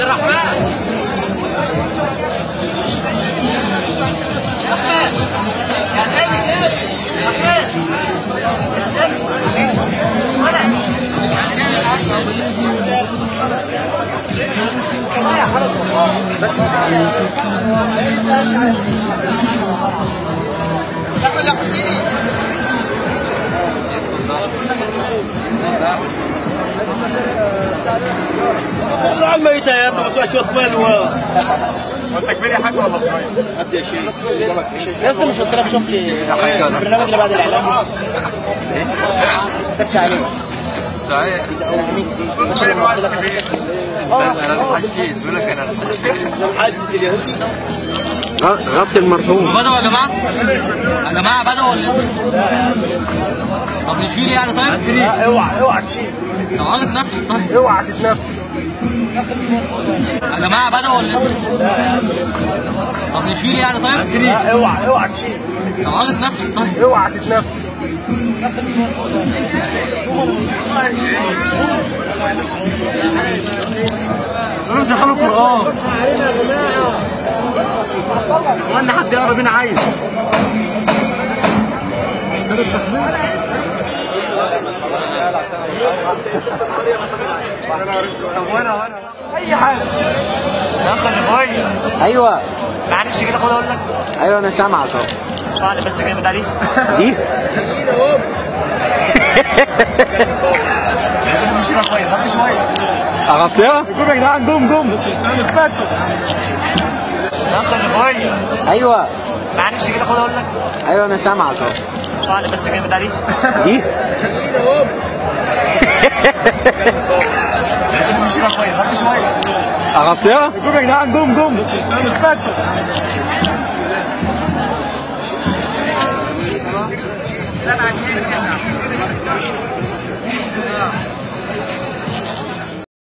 عبد الرحمن احمد يا حسيني طلع الميتة يا ابني وتروح شوط مال و وانت كبير يا حاج ولا صغير؟ ابدا يا شيخ يا اسطى مش قلت لك شوف لي البرنامج اللي بعد الاعلان ما تكتبش عليه صحيح فين واحد كبير انا حشيت بيقول لك انا حاسس اليهودي غطي المرحوم بدأوا يا جماعة؟ يا جماعة بدأوا ولا لسه؟ طب نشيل يعني طيب؟ اوعى اوعى تشيل طب عاوز اتنفس طيب اوعى تتنفس يا جماعة بدأوا ولا لسه؟ طب نشيل يعني طيب؟ اوعى اوعى تشيل طب عاوز اتنفس طيب اوعى تتنفس انا مش هحفظ القران وانا حد يقرا بينا عايز طب وانا وانا اي حاجه يا اخي اللي فوق ايوه معلش كده خد اقول لك ايوه انا سامعك اهو طالع بس جامد عليه دي لازم نمشي بقى كويس غطي شويه اغطيها قوم يا جدعان قوم قوم يا اخي اللي فوق ايوه معلش كده خد اقول لك ايوه انا سامعك اهو طالع بس جامد عليه دي لازم نمشي بقى كويس غطي شويه اغطيها قوم يا جدعان قوم قوم